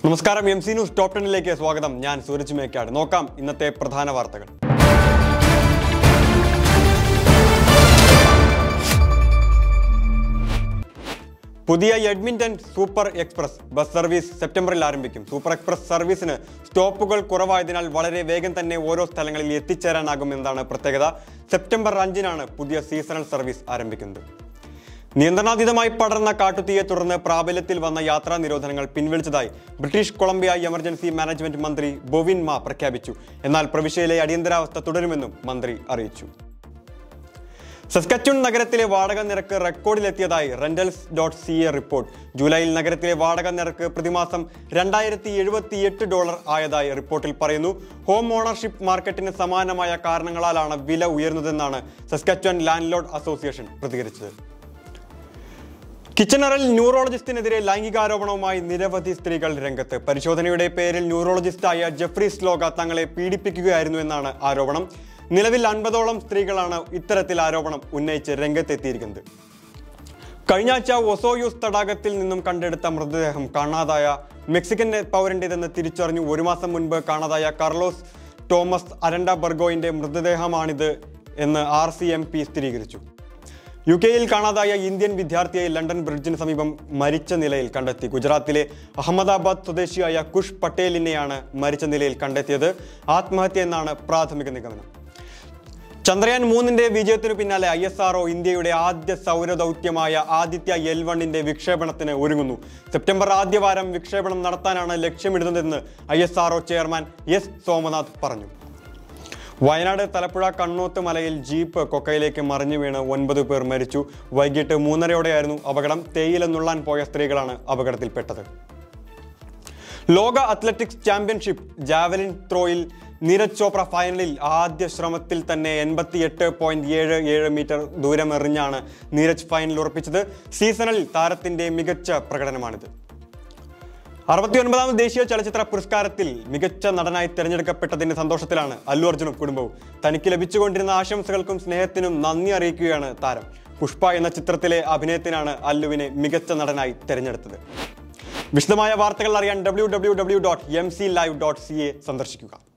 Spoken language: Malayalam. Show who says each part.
Speaker 1: നമസ്കാരം എം സി ന്യൂസ് ടോപ്പ് ടെന്നിലേക്ക് സ്വാഗതം ഞാൻ സൂരജ് മേക്കാട് നോക്കാം ഇന്നത്തെ പ്രധാന വാർത്തകൾ പുതിയ Edmonton super express bus service സെപ്റ്റംബറിൽ ആരംഭിക്കും സൂപ്പർ എക്സ്പ്രസ് സർവീസിന് സ്റ്റോപ്പുകൾ കുറവായതിനാൽ വളരെ വേഗം തന്നെ ഓരോ സ്ഥലങ്ങളിൽ എത്തിച്ചേരാനാകുമെന്നതാണ് പ്രത്യേകത സെപ്റ്റംബർ അഞ്ചിനാണ് പുതിയ സീസണൽ സർവീസ് ആരംഭിക്കുന്നത് നിയന്ത്രണാതീതമായി പടർന്ന കാട്ടുതീയെ തുടർന്ന് പ്രാബല്യത്തിൽ വന്ന യാത്രാ നിരോധനങ്ങൾ പിൻവലിച്ചതായി ബ്രിട്ടീഷ് കൊളംബിയ എമർജൻസി മാനേജ്മെന്റ് മന്ത്രി ബൊവിൻ മാ പ്രഖ്യാപിച്ചു എന്നാൽ പ്രവിശ്യയിലെ അടിയന്തരാവസ്ഥ തുടരുമെന്നും മന്ത്രി അറിയിച്ചു സസ്കച്ചുൺ നഗരത്തിലെ വാടക നിരക്ക് റെക്കോർഡിലെത്തിയതായി rentals dot C A report ജൂലൈയിൽ നഗരത്തിലെ വാടക നിരക്ക് പ്രതിമാസം രണ്ടായിരത്തി എഴുപത്തി എട്ട് ഡോളർ ആയതായി റിപ്പോർട്ടിൽ പറയുന്നു ഹോം ഓണർഷിപ്പ് മാർക്കറ്റിന് സമാനമായ കാരണങ്ങളാലാണ് വില ഉയർന്നതെന്നാണ് സസ്കച്ചുവൻ ലാൻഡ് ലോഡ് അസോസിയേഷൻ പ്രതികരിച്ചത് കിച്ചണറിൽ ന്യൂറോളജിസ്റ്റിനെതിരെ ലൈംഗികാരോപണവുമായി നിരവധി സ്ത്രീകൾ രംഗത്ത് പരിശോധനയുടെ പേരിൽ ന്യൂറോളജിസ്റ്റായ ജെഫ്രി സ്ലോഗ തങ്ങളെ പീഡിപ്പിക്കുകയായിരുന്നു എന്നാണ് ആരോപണം നിലവിൽ അൻപതോളം സ്ത്രീകളാണ് ഇത്തരത്തിൽ ആരോപണം ഉന്നയിച്ച് രംഗത്തെത്തിയിരിക്കുന്നത് കഴിഞ്ഞ ആഴ്ച ഒസോയൂസ് തടാകത്തിൽ നിന്നും കണ്ടെടുത്ത മൃതദേഹം കാണാതായ മെക്സിക്കൻ പൗരന്റേതെന്ന് തിരിച്ചറിഞ്ഞു ഒരു മാസം മുൻപ് കാണാതായ കാർലോസ് തോമസ് അരണ്ട ബർഗോയിന്റെ മൃതദേഹമാണിത് എന്ന് ആർ സി എം പി സ്ഥിരീകരിച്ചു യു കെയിൽ കാണാതായ ഇന്ത്യൻ വിദ്യാർത്ഥിയെ ലണ്ടൻ ബ്രിഡ്ജിന് സമീപം മരിച്ച നിലയിൽ കണ്ടെത്തി ഗുജറാത്തിലെ അഹമ്മദാബാദ് സ്വദേശിയായ കുഷ് പട്ടേലിനെയാണ് മരിച്ച നിലയിൽ കണ്ടെത്തിയത് ആത്മഹത്യ എന്നാണ് പ്രാഥമിക നിഗമനം ചന്ദ്രയാൻ മൂന്നിന്റെ വിജയത്തിനു പിന്നാലെ ഐ എസ് ആർഒ ഇന്ത്യയുടെ ആദ്യ സൗരദൗത്യമായ ആദിത്യ എൽ വണ്ണിന്റെ വിക്ഷേപണത്തിന് ഒരുങ്ങുന്നു സെപ്റ്റംബർ ആദ്യവാരം വിക്ഷേപണം നടത്താനാണ് ലക്ഷ്യമിടുന്നതെന്ന് I S R O chairman S Somanath പറഞ്ഞു വയനാട് തലപ്പുഴ കണ്ണോത്ത് മലയിൽ ജീപ്പ് കൊക്കയിലേക്ക് മറിഞ്ഞു വീണ് ഒൻപത് പേർ മരിച്ചു വൈകിട്ട് മൂന്നരയോടെയായിരുന്നു അപകടം തേയില നുള്ളാൻ പോയ സ്ത്രീകളാണ് അപകടത്തിൽപ്പെട്ടത് ലോക അത്ലറ്റിക്സ് ചാമ്പ്യൻഷിപ്പ് ജാവലിൻ ത്രോയിൽ നീരജ് ചോപ്ര ഫൈനലിൽ ആദ്യ ശ്രമത്തിൽ തന്നെ എൺപത്തി എട്ട് പോയിന്റ് ഏഴ് ഏഴ് മീറ്റർ ദൂരം എറിഞ്ഞാണ് നീരജ് ഫൈനൽ ഉറപ്പിച്ചത് സീസണിൽ താരത്തിന്റെ മികച്ച പ്രകടനമാണിത് അറുപത്തിയൊൻപതാമത് ദേശീയ ചലച്ചിത്ര പുരസ്കാരത്തിൽ മികച്ച നടനായി തിരഞ്ഞെടുക്കപ്പെട്ടതിന്റെ സന്തോഷത്തിലാണ് അല്ലു അർജുനും കുടുംബവും തനിക്ക് ലഭിച്ചുകൊണ്ടിരുന്ന ആശംസകൾക്കും സ്നേഹത്തിനും നന്ദി അറിയിക്കുകയാണ് താരം പുഷ്പ എന്ന ചിത്രത്തിലെ അഭിനയത്തിനാണ് അല്ലുവിനെ മികച്ച നടനായി തിരഞ്ഞെടുത്തത് വിശദമായ വാർത്തകൾ അറിയാൻ W W W dot M C live dot C A സന്ദർശിക്കുക